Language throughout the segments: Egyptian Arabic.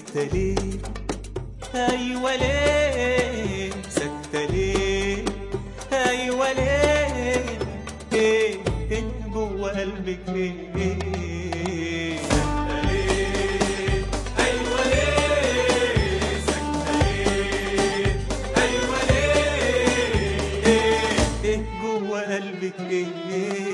سكتة ليه أيوة ليه سكتة ليه أيوة ليه إيه إيه جوه قلبك إيه سكتة ليه أيوة ليه سكتة ليه أيوة ليه إيه إيه جوه قلبك إيه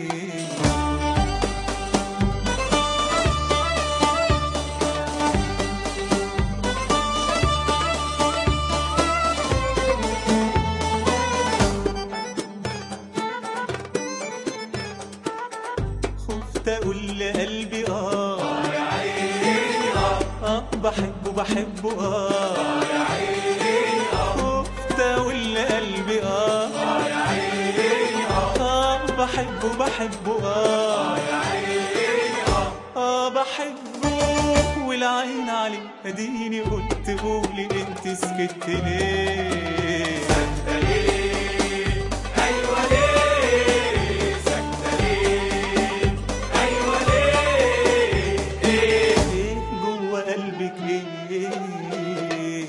خفت اقول لقلبي اه يا عيني اه بحبه بحبه اه يا عيني خفت اقول لقلبي اه يا عيني اه بحبه بحبه اه يا عيني اه بحبه والعين عليه اديني قلت قولي انت سكت ليه سكتة ليه ايوه ليه سكتة ليه ايوه ليه ايه ايه جوه قلبك ايه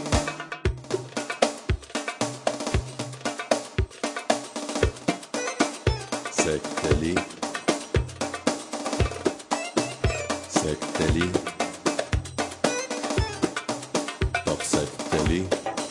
سكتة ليه سكتة ليه طب سكتة ليه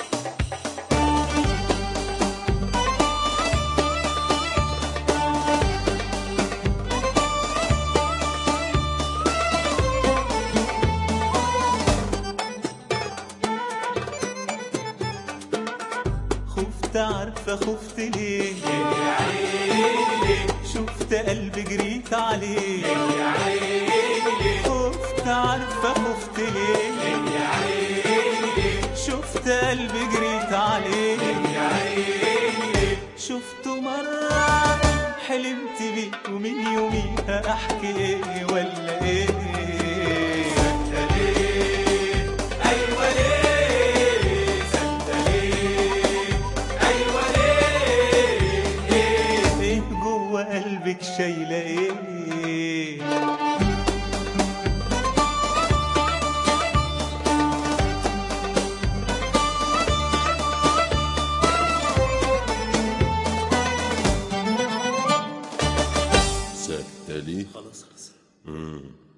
خفت عارفة خفت ليه يا عيني شفت قلبي جريت عليه يا عيني خفت عارفة خفت ليه يا عيني شفت قلبي جريت عليه يا عيني شفته مرة حلمت بيه ومن يوميها احكي ايه ولا ايه سكتة ليه ايوه ليه سكتة ليه ايوه ليه ايه ايه جوه قلبك شايله ايه سكتة ليه خلاص خلاص مم.